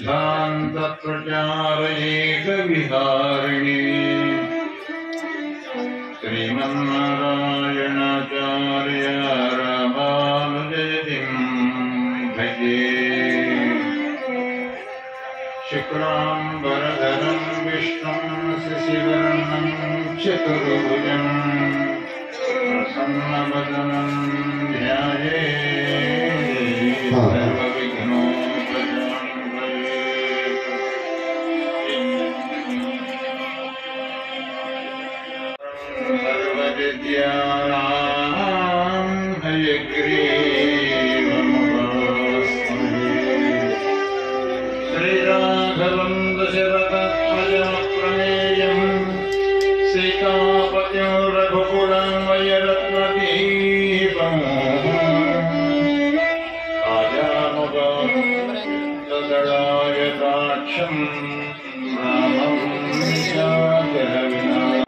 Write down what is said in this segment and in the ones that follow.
सिद्धान्तप्रचारयेकविहारिणी श्रीमन्नारायणाचार्य रामानुजयतिं भजे शुक्लाम्बरधरं विष्णुं शशिवर्णं चतुर्भुजम् प्रसन्नवदनं ध्याये सर्वविद्यानां हयग्रीवमुपास्महे श्रीराघवं दशरथत्मजप्रमेयम् सीतापतिं रघुकुलं वयरत्नदीपम् राजानुगायताक्षं रामं निशाचरविना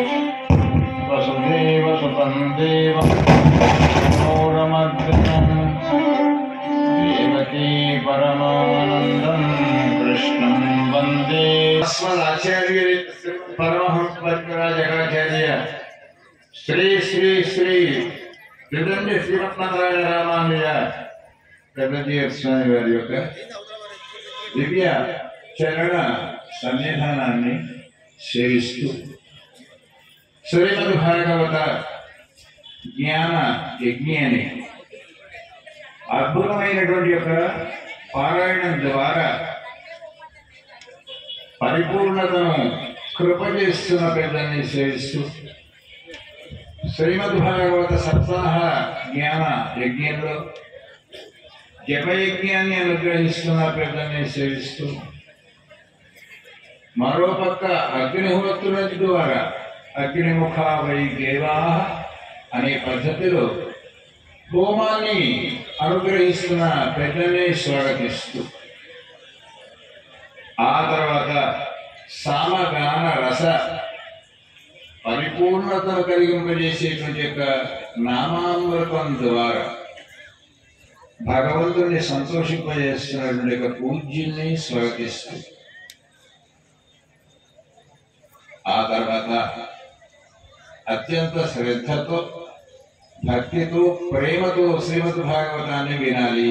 वसुदेव सुतं देवं मनोरमग्रहम् देवकी परमानन्दं कृष्णं वन्दे अस्मदाचार्य परमहंसराजकाचार्य శ్రీ శ్రీ శ్రీ విదండి శ్రీమన్నారాయణ రామానుజ పెద్దజీయ స్వామి వారి యొక్క దివ్య చరణ సన్నిధానాన్ని సేవిస్తూ శ్రీమద్ భాగవత జ్ఞాన యజ్ఞాని అద్భుతమైనటువంటి యొక్క పారాయణం ద్వారా పరిపూర్ణతను కృప చేస్తున్న పెద్దల్ని సేవిస్తూ శ్రీమద్ భాగవత సప్తాహ జ్ఞాన యజ్ఞంలో జపయజ్ఞాన్ని అనుగ్రహిస్తున్న పెద్దల్ని సేవిస్తూ మరోపక్క అగ్నిహోత్రుల ద్వారా అగ్నిముఖ వై దేవా అనే పద్ధతిలో హోమాన్ని అనుగ్రహిస్తున్న పెద్దల్ని స్వాగతిస్తూ ఆ తర్వాత సామగాన రస పరిపూర్ణతను కలిగింపజేసేటువంటి యొక్క నామామృతం ద్వారా భగవంతుని సంతోషింపజేస్తున్నటువంటి యొక్క పూజ్యుల్ని స్వాగతిస్తూ ఆ తర్వాత అత్యంత శ్రద్ధతో భక్తితో ప్రేమతో శ్రీమద్ భాగవతాన్ని వినాలి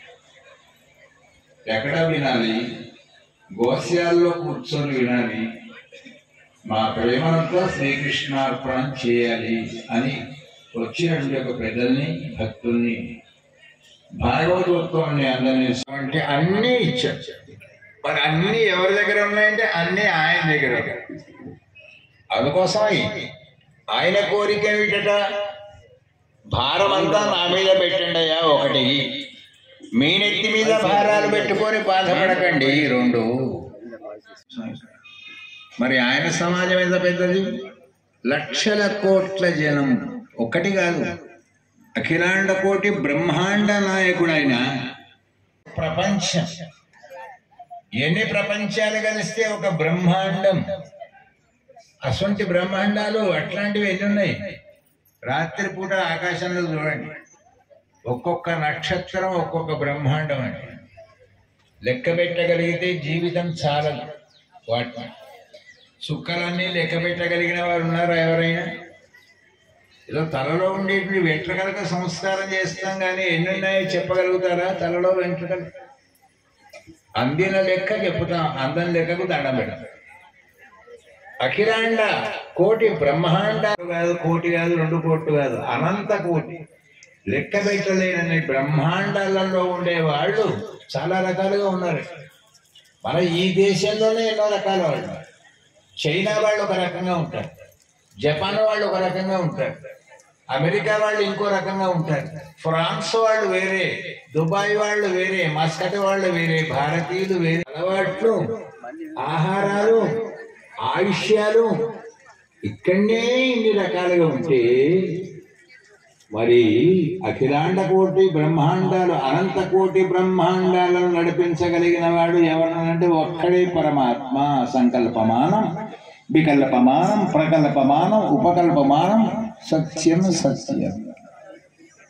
ఎక్కడ వినాలి గోస్యాల్లో కూర్చొని వినాలి మా ప్రేమనంతా శ్రీకృష్ణార్పణం చేయాలి అని వచ్చినటువంటి ఒక పెద్దల్ని భక్తుల్ని భాగవతోత్వాన్ని అందరినీ అంటే అన్నీ ఇచ్చారు మరి అన్ని ఎవరి దగ్గర ఉన్నాయంటే అన్ని ఆయన దగ్గర ఉన్నాయి. అందుకోసమై ఆయన కోరిక ఏమిటట భారం అంతా నా మీద పెట్టండి అయ్యా ఒకటి మీ నెత్తి మీద భారాలు పెట్టుకొని బాధపడకండి ఈ రెండు మరి ఆయన సమాజం ఎంత పెద్దది లక్షల కోట్ల జనం ఒక్కటి కాదు అఖిలాండ కోటి బ్రహ్మాండ నాయకుడైన ప్రపంచం ఎన్ని ప్రపంచాలు కలిస్తే ఒక బ్రహ్మాండం అసొంటి బ్రహ్మాండాలు అట్లాంటివి ఎన్ని ఉన్నాయి రాత్రిపూట ఆకాశంలో చూడండి ఒక్కొక్క నక్షత్రం ఒక్కొక్క బ్రహ్మాండం అండి లెక్క పెట్టగలిగితే జీవితం చాలదు వాటిని చుక్కలన్నీ లెక్క పెట్టగలిగిన వారు ఉన్నారా ఎవరైనా ఏదో తలలో ఉండేటువంటి వెంట్రుకలకు సంస్కారం చేస్తాం కానీ ఎన్ని ఉన్నాయో చెప్పగలుగుతారా తలలో వెంట్రుకలు అందిన లెక్క చెప్పుతాం అందని లెక్కకు దండం పెడతాం అఖిలాండ కోటి బ్రహ్మాండ కాదు కోటి కాదు రెండు కోట్లు కాదు అనంత కోటి లెక్క పెట్టలేనన్ని బ్రహ్మాండాలలో ఉండే వాళ్ళు చాలా రకాలుగా ఉన్నారు మన ఈ దేశంలోనే ఎన్నో రకాల వాళ్ళు చైనా వాళ్ళు ఒక రకంగా ఉంటారు జపాన్ వాళ్ళు ఒక రకంగా ఉంటారు అమెరికా వాళ్ళు ఇంకో రకంగా ఉంటారు ఫ్రాన్స్ వాళ్ళు వేరే దుబాయ్ వాళ్ళు వేరే మస్కట్ వాళ్ళు వేరే భారతీయులు వేరే అలవాట్లు ఆహారాలు ఆయుష్యాలు ఇక్కడనే ఇన్ని రకాలుగా ఉంటే మరి అఖిలాండ కోటి బ్రహ్మాండాలు అనంత కోటి బ్రహ్మాండాలను నడిపించగలిగిన వాడు ఎవరనంటే ఒక్కడే పరమాత్మ సంకల్పమానం వికల్పమానం ప్రకల్పమానం ఉపకల్పమానం సత్యం సత్యం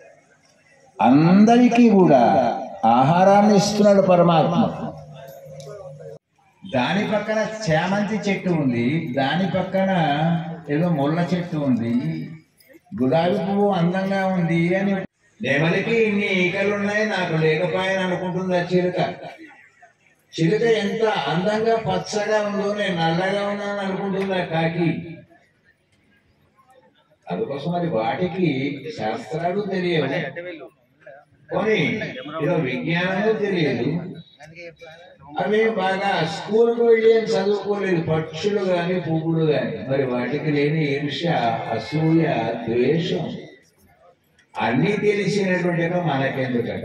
అందరికీ కూడా ఆహారాన్ని ఇస్తున్నాడు పరమాత్మ దాని పక్కన చామంతి చెట్టు ఉంది దాని పక్కన ఏదో ముళ్ళ చెట్టు ఉంది గులాబీ పువ్వు అందంగా ఉంది అని నెమలికి ఇన్ని ఈకలు ఉన్నాయి నాకు లేకపోయాను అనుకుంటుంది ఆ చిలుక చిలుక ఎంత అందంగా పచ్చగా ఉందో నేను నల్లగా ఉన్నాను అనుకుంటుంది ఆ కాకి అందుకోసం అది వాటికి శాస్త్రాలు తెలియవు పోనీ ఏదో విజ్ఞానము తెలియదు అవి బాగా స్కూల్కి వెళ్ళి ఏం చదువుకోలేదు పక్షులు గాని పువ్వులు గాని మరి వాటికి లేని ఈర్ష అసూయ ద్వేషం అన్నీ తెలిసినటువంటి మనకెందుకట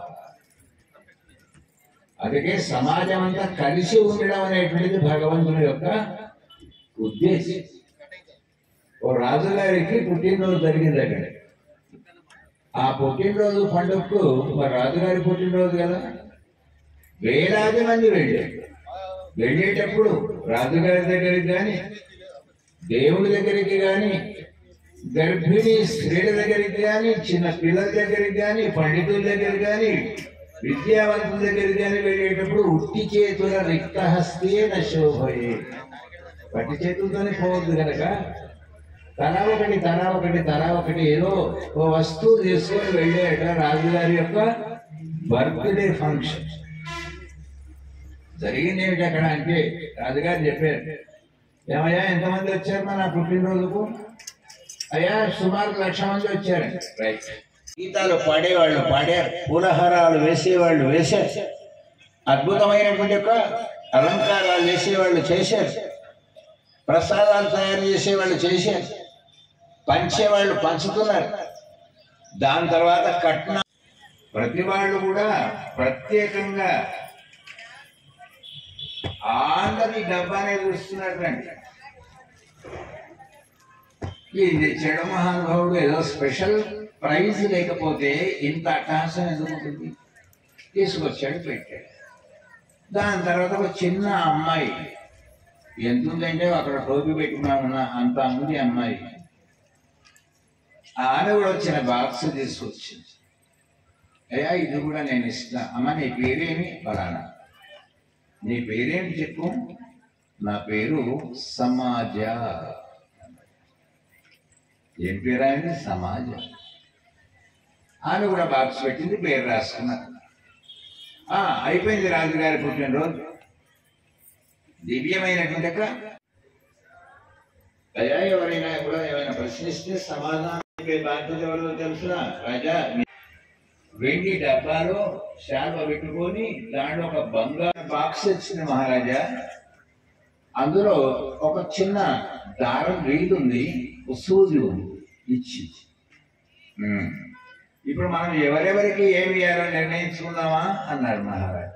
అందుకే సమాజం అంతా కలిసి ఉండడం అనేటువంటిది భగవంతుని యొక్క ఉద్దేశం ఓ రాజుగారికి పుట్టినరోజు జరిగింది అక్కడ ఆ పుట్టినరోజు పండుగకు మరి రాజుగారి పుట్టినరోజు కదా వేలాది మంది వెళ్ళారు వెళ్ళేటప్పుడు రాజుగారి దగ్గరికి కానీ దేవుడి దగ్గరికి కానీ గర్భిణీ స్త్రీల దగ్గరికి కానీ చిన్న పిల్లల దగ్గరికి కానీ పండితుల దగ్గరికి కానీ విద్యావంతుల దగ్గరికి కానీ వెళ్ళేటప్పుడు ఉట్టి చేతుల రిక్తహస్తే నశోభయే పట్టి చేతులతోనే పోవద్దు కనుక తలా ఒకటి తలా ఒకటి తలా ఒకటి ఏదో ఓ వస్తువు తీసుకొని వెళ్ళేట రాజుగారి యొక్క బర్త్డే ఫంక్షన్ జరిగింది ఏమిటి అక్కడ అంటే రాజుగారు చెప్పారు ఏమయ్యా ఎంతమంది వచ్చారు మన పుట్టినరోజుకు అయ్యా సుమారు లక్ష మంది వచ్చారు రైట్ గీతాలు పాడేవాళ్ళు పాడారు పూలహారాలు వేసేవాళ్ళు వేశారు అద్భుతమైనటువంటి యొక్క అలంకారాలు వేసేవాళ్ళు చేశారు ప్రసాదాలు తయారు చేసేవాళ్ళు చేశారు పంచేవాళ్ళు పంచుతున్నారు దాని తర్వాత కట్న ప్రతి వాళ్ళు కూడా ప్రత్యేకంగా అందరి డబ్బానే చూస్తున్నట్లండి ఇది చెడు మహానుభావుడు ఏదో స్పెషల్ ప్రైజ్ లేకపోతే ఇంత అట్టహాసం ఎందుకు ఉంటుంది తీసుకొచ్చాడు పెట్టాడు దాని తర్వాత ఒక చిన్న అమ్మాయి ఎంత ఉందంటే అక్కడ టోపీ పెట్టుకున్నా ఉన్న అంత ఉంది అమ్మాయి ఆమె కూడా వచ్చిన బాక్స్ తీసుకొచ్చింది అయ్యా ఇది కూడా నేను ఇస్తా అమ్మ నీ పేరేమి ఫలానా నీ పేరేంటి చెప్పు నా పేరు సమాజ ఏం పేరు ఆయన సమాజ ఆమె కూడా బాక్స్ పెట్టింది పేరు రాసుకున్నారు ఆ, అయిపోయింది రాజుగారి పుట్టినరోజు దివ్యమైనటువంటి యొక్క అయ్యా ఎవరైనా కూడా ఏమైనా ప్రశ్నిస్తే సమాధానం చెప్పే బాధ్యత ఎవరో తెలుసునా రాజా వెండి డబ్బాలో శాల్వ పెట్టుకొని దాంట్లో ఒక బంగారు బాక్స్ వచ్చింది మహారాజా అందులో ఒక చిన్న దారం రీల్ ఉంది ఒక సూది ఉంది ఇచ్చి ఉమ్. ఇప్పుడు మనం ఎవరెవరికి ఏమి ఇవ్వాలో నిర్ణయించుకుందామా అన్నాడు మహారాజు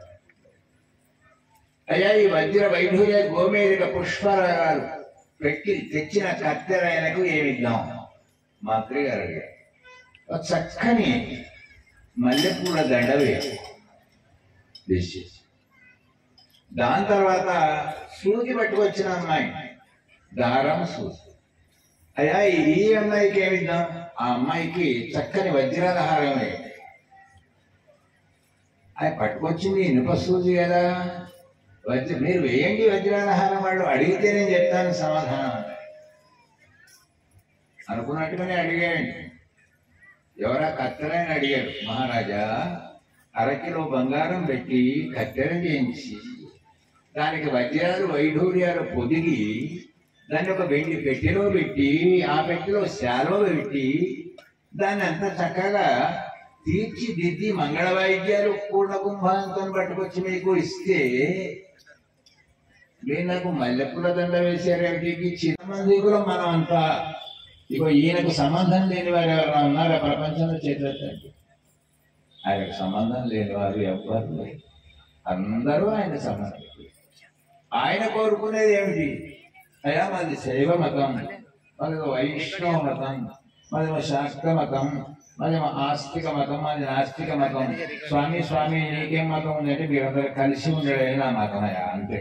అయ్యా ఈ వజ్ర వైఢూర్య గోమేరిక పుష్పరాగాలు పెట్టి తెచ్చిన కత్తెర ఆయనకు ఏమిద్దాం మంత్రి గారు అడిగారు ఒక చక్కని మల్లెపూల దండ వేయాలి తీసేసి దాని తర్వాత సూది పట్టుకొచ్చిన అమ్మాయి దారం సూది అయ్యా ఈ అమ్మాయికి ఏమిద్దాం ఆ అమ్మాయికి చక్కని వజ్రాల హారం వేయండి అది పట్టుకొచ్చింది ఇనుప సూది కదా వజ్ర మీరు వేయండి వజ్రాల హారం వాళ్ళు అడిగితే నేను చెప్తాను సమాధానం అన్నాడు. అనుకున్నట్టుగానే అడిగాడండి ఎవరా కత్తెరని అడిగాడు మహారాజా అరకిలో బంగారం పెట్టి కత్తెర చేయించి దానికి వజ్రాలు వైఢూర్యాలు పొదిగి దాన్ని ఒక వెండి పెట్టెలో పెట్టి ఆ పెట్టెలో శాలో పెట్టి దాన్ని అంత చక్కగా తీర్చిదిద్ది మంగళ వాయిద్యాలు పూర్ణ కుంభాంతో పట్టుకొచ్చి మీకు ఇస్తే మీరు నాకు మల్లెపూల దండ వేసారేమిటి చిన్న మంది కూడా మనం అంతా ఇగో ఈయనకు సంబంధం లేని వారు ఎవరైనా ఉన్నారా ప్రపంచంలో చేతులండి ఆయనకు సంబంధం లేని వారు ఎవ్వరు లేరు అందరూ ఆయన సంబంధం ఆయన కోరుకునేది ఏమిటి అయ్యా మాది శైవ మతం మాది వైష్ణవ మతం మాది శాక్త మతం మాది ఆస్తిక మతం మాది నాస్తిక మతం స్వామి స్వామి నీకేం మతం ఉందంటే మీరందరూ కలిసి ఉండడే నా మతం అయ్యా అంతే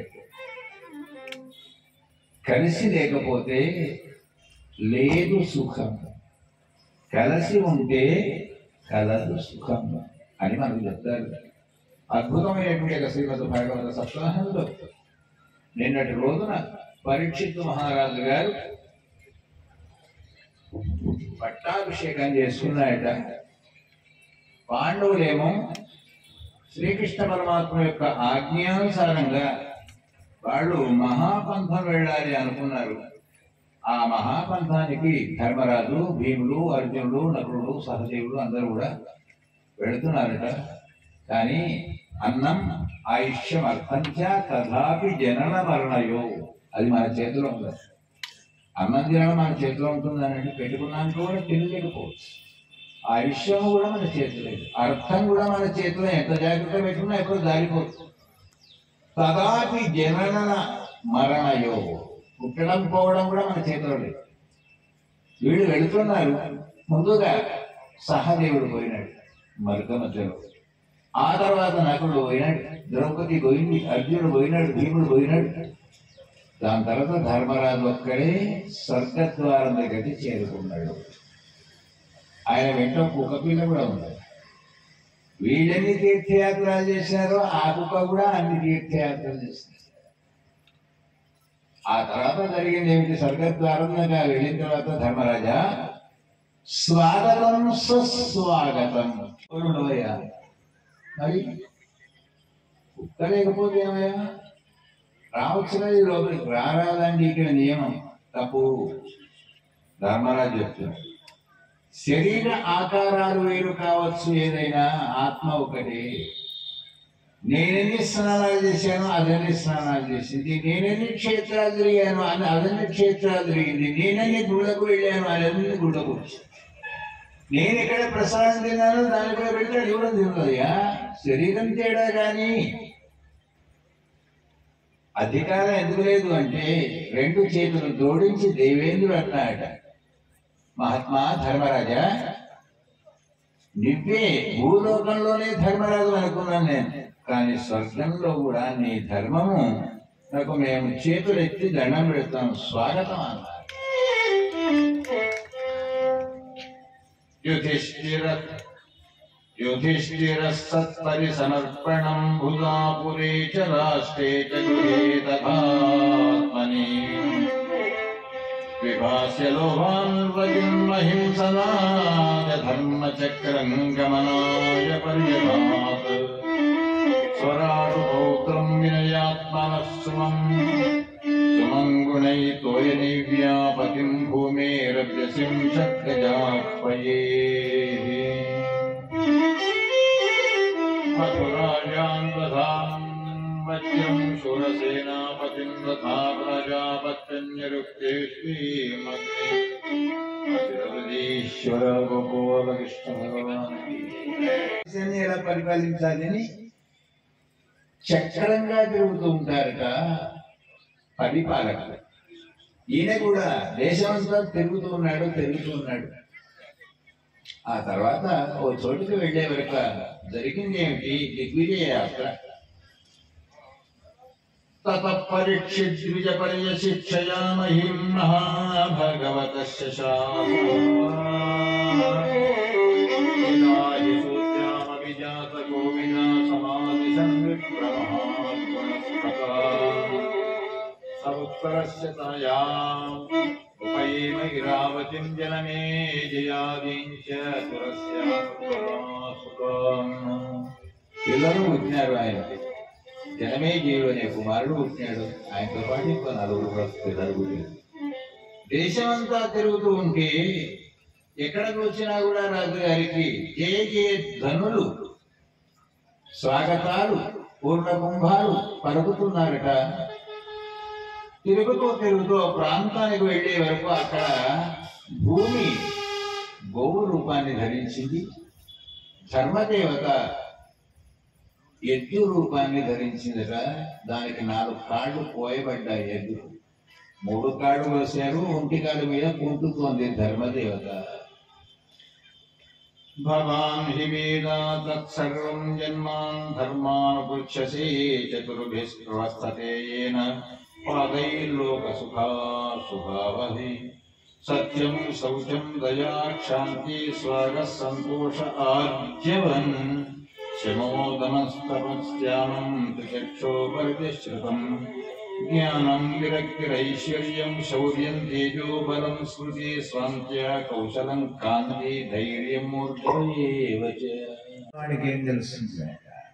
కలిసి లేకపోతే లేదు సుఖం కలిసి ఉంటే కలదు సుఖం అని మనకు చెప్తారు అద్భుతమైనటువంటి యొక్క శ్రీమద్ భాగవత సప్తాహంలో నిన్నటి రోజున పరీక్షిత్ మహారాజు గారు పట్టాభిషేకం చేసుకున్నాయట పాండవులేమో శ్రీకృష్ణ పరమాత్మ యొక్క ఆజ్ఞానుసారంగా వాళ్ళు మహాపంథం వెళ్ళాలి అనుకున్నారు ఆ మహాపంథానికి ధర్మరాజు భీములు అర్జునుడు నకులుడు సహదేవుడు అందరూ కూడా వెళుతున్నారట కానీ అన్నం ఆయుష్యం అర్థంచ తథాపి జనన మరణయో అది మన చేతిలో ఉంది అన్నం తినడం మన చేతిలో ఉంటుందనండి పెట్టుకున్నాక కూడా తినలేకపోవచ్చు ఆయుష్యం కూడా మన చేతిలో లేదు అర్థం కూడా మన చేతిలో ఎంత జాగ్రత్త పెట్టుకున్నా ఎప్పుడు జారిపోతుంది తదాపి జనన మరణయో పుట్టడం పోవడం కూడా మన చేతిలో లేదు వీళ్ళు వెళుతున్నారు ముందుగా సహదేవుడు పోయినాడు మరుక మధ్యలో ఆ తర్వాత నకుడు పోయినాడు ద్రౌపది పోయింది అర్జునుడు పోయినాడు భీముడు పోయినాడు దాని తర్వాత ధర్మరాజు ఒక్కడే స్వర్గద్వారం దగ్గరికి చేరుకున్నాడు ఆయన వెంట కుక్క పిల్ల కూడా ఉంది వీళ్ళెన్ని తీర్థయాత్రలు చేశారో ఆ కుక్క కూడా అన్ని తీర్థయాత్రలు చేసింది ఆ తర్వాత జరిగింది ఏమిటి స్వర్గద్వారం దగ్గర వెళ్ళిన తర్వాత ధర్మరాజా స్వాగతం సుస్వాగతం ఉండవయ్యా మరి కుక్క లేకపోతే ఏమయ్యా రావచ్చు కదా ఈ లోపలికి రారాదండి ఇక్కడ నియమం తప్పు ధర్మరాజు చెప్తున్నాడు శరీర ఆకారాలు వేరు కావచ్చు ఏదైనా ఆత్మ ఒకటి నేనెన్ని స్నానాలు చేశాను అదన్ని స్నానాలు చేసింది నేనెన్ని క్షేత్రాలు తిరిగాను అని అదన్ని క్షేత్రాలు తిరిగింది నేనన్ని గుళ్ళకు వెళ్ళాను అదన్ని గుళ్ళకు వచ్చింది నేను ఎక్కడ ప్రసాదం తిన్నాను దాని కూడా పెడితే అది కూడా తిన్నదయ్యా శరీరం తేడా కానీ అధికారం ఎందుకు లేదు అంటే రెండు చేతులు జోడించి దేవేంద్రుడు అన్నాడట మహాత్మా ధర్మరాజా నువ్వే భూలోకంలోనే ధర్మరాజు అనుకున్నాను నేను కానీ స్వర్గంలో కూడా నీ ధర్మము నాకు మేము చేతులెత్తి దండం పెడతాం స్వాగతం అన్నారు యుధిష్ఠిర యుధిష్ఠిర సత్పరి సమర్పణం భుజాపురే చ రాష్ట్రే చ గృహే తథాత్మని విభాస్య లోభాన్ వజిన్మహింసనాయ ధర్మచక్రం గమనాయ పర్యమాత్ స్వరాడు పౌత్రం వినయాత్మనః సుమం సుమం గుణై తోయనివ్యాపతిం భూమేరభ్యసిం షట్గజాహ్వయే మధురాజాన్ దధాం వజ్రం శూరసేనాపతిం తథా ప్రజాపత్యన్యరుక్తే శ్రీమగ్నే అతిరవదీశ్వర గోపాలకృష్ణ భగవాన్ ఎలా పరిపాలించాలని చక్రంగా తిరుగుతూ ఉంటారట పరిపాలకులు ఈయన కూడా దేశమంతా తిరుగుతూ ఉన్నాడు తిరుగుతూ ఉన్నాడు ఆ తర్వాత ఓ చోటుకి వెళ్ళే వరకు జరిగింది ఏమిటి దిగ్విజయ యాత్ర తత పరీక్షిద్విజ పర్యశిక్షయా మహిం మహాభగవత గోవినా సమాధి సముత్తరస్య తనయాం ఉపయేమ ఇరావతిం జనమే జయాదీంచ పిల్లలు పుట్టినారు ఆయనకి జనమే జీవుడు అనే కుమారుడు పుట్టినాడు ఆయనతో పాటు ఇంకో నలుగురు కూడా పిల్లలు పుట్టారు దేశమంతా తిరుగుతూ ఉంటే ఎక్కడికి వచ్చినా కూడా రాజు గారికి జయ జయ ధనులు స్వాగతాలు పూర్ణ కుంభాలు పలుకుతున్నారట తిరుగుతూ తిరుగుతూ ఆ ప్రాంతానికి వెళ్ళే వరకు అక్కడ భూమి గోవు రూపాన్ని ధరించింది ధర్మదేవత ఎద్దు రూపాన్ని ధరించిందట దానికి నాలుగు కాళ్ళు పోయబడ్డాయి ఎద్దు మూడు కాళ్ళు వేశారు ఒంటి కాళ్ళు మీద కుంటుతోంది ధర్మదేవత భవాన్ హి వేద తత్సర్వం జన్మాన్ ధర్మాన్ పృచ్చసే చతుర్భిస్వస్థతే येन పాదైర్లోక సుఖా సుఖావహి సత్యం శౌచం దయా క్షాంతి స్వర్గ సంతోష ఆర్జవన్ శమోదమస్తపస్యామం త్రిచక్షో పరితిశ్రుతం జ్ఞానం విరక్తిరైశ్వర్యం శౌర్యం తేజోబలం స్మృతి స్వాంత్య కౌశలం కాంతి ధైర్యం వాడికి ఏం తెలుస్తుంది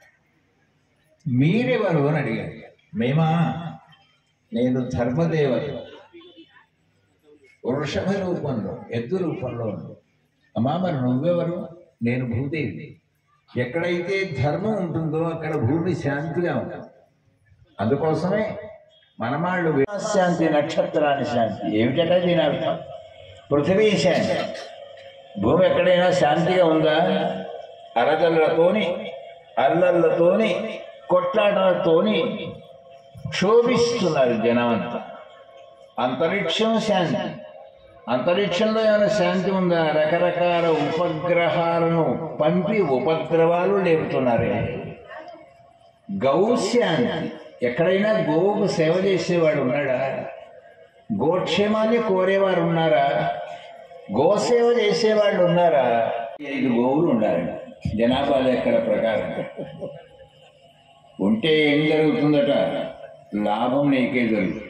మీరెవరు అని అడిగాడు మేమా నేను ధర్మదేవత వృషభ రూపంలో ఎద్దు రూపంలో ఉన్నాను. అమ్మా మరి నువ్వెవరు నేను భూదేవి ఎక్కడైతే ధర్మం ఉంటుందో అక్కడ భూమి శాంతిగా ఉంటుంది అందుకోసమే మనమాళ్ళు శాంతి నక్షత్రాన్ని శాంతి ఏమిటంటే దీని అర్థం పృథివీ శాంతి భూమి ఎక్కడైనా శాంతిగా ఉందా అరదలతోని అల్లర్లతోని కొట్లాటలతోని క్షోభిస్తున్నారు జనమంతా అంతరిక్షం శాంతి అంతరిక్షంలో ఏమైనా శాంతి ఉందా రకరకాల ఉపగ్రహాలను పంపి ఉపద్రవాలు లేపుతున్నారే గౌ శాంతి ఎక్కడైనా గోవుకు సేవ చేసేవాడు ఉన్నాడా గోక్షేమాన్ని కోరేవారు ఉన్నారా గోసేవ చేసేవాళ్ళు ఉన్నారా ఐదు గోవులు ఉండాలి జనాభా లెక్కల ప్రకారం ఉంటే ఏం జరుగుతుందట లాభం నీకే జరుగుతుంది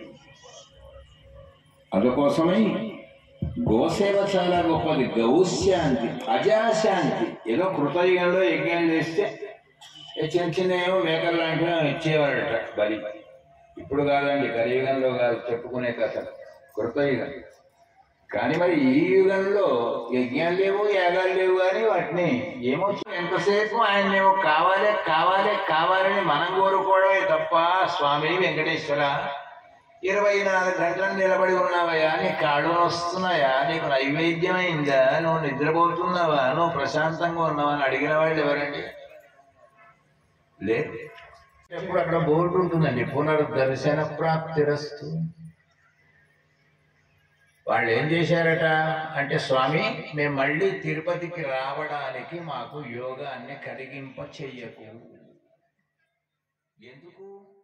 అందుకోసమై గోసేవ చాలా గొప్పది గౌశాంతి అజాశాంతి ఏదో కృతయుగంలో యజ్ఞం చేస్తే ఏ చిన్న చిన్న ఏమో మేకలు లాంటివి ఇచ్చేవారట బలి ఇప్పుడు కాదండి కలియుగంలో కాదు చెప్పుకునే కథ కృతయుగం కానీ మరి ఈ యుగంలో యజ్ఞాలు లేవు యాగాలు లేవు కానీ వాటిని ఏమో ఎంతసేపు ఆయన ఏమో కావాలి కావాలి కావాలని మనం కోరుకోవడమే తప్ప స్వామి వెంకటేశ్వర ఇరవై నాలుగు గంటలు నిలబడి ఉన్నావయ్యా నీ కాళ్ళు వస్తున్నాయా నీకు నైవేద్యమైందా నువ్వు నిద్రపోతున్నావా నువ్వు ప్రశాంతంగా ఉన్నావా అని అడిగిన వాళ్ళు ఎవరండి లేదు ఎప్పుడు అక్కడ బోర్డు ఉంటుందండి పునర్దర్శన ప్రాప్తిరస్తు వాళ్ళు ఏం చేశారట అంటే స్వామి మేము మళ్ళీ తిరుపతికి రావడానికి మాకు యోగాన్ని కలిగింప చెయ్యకు ఎందుకు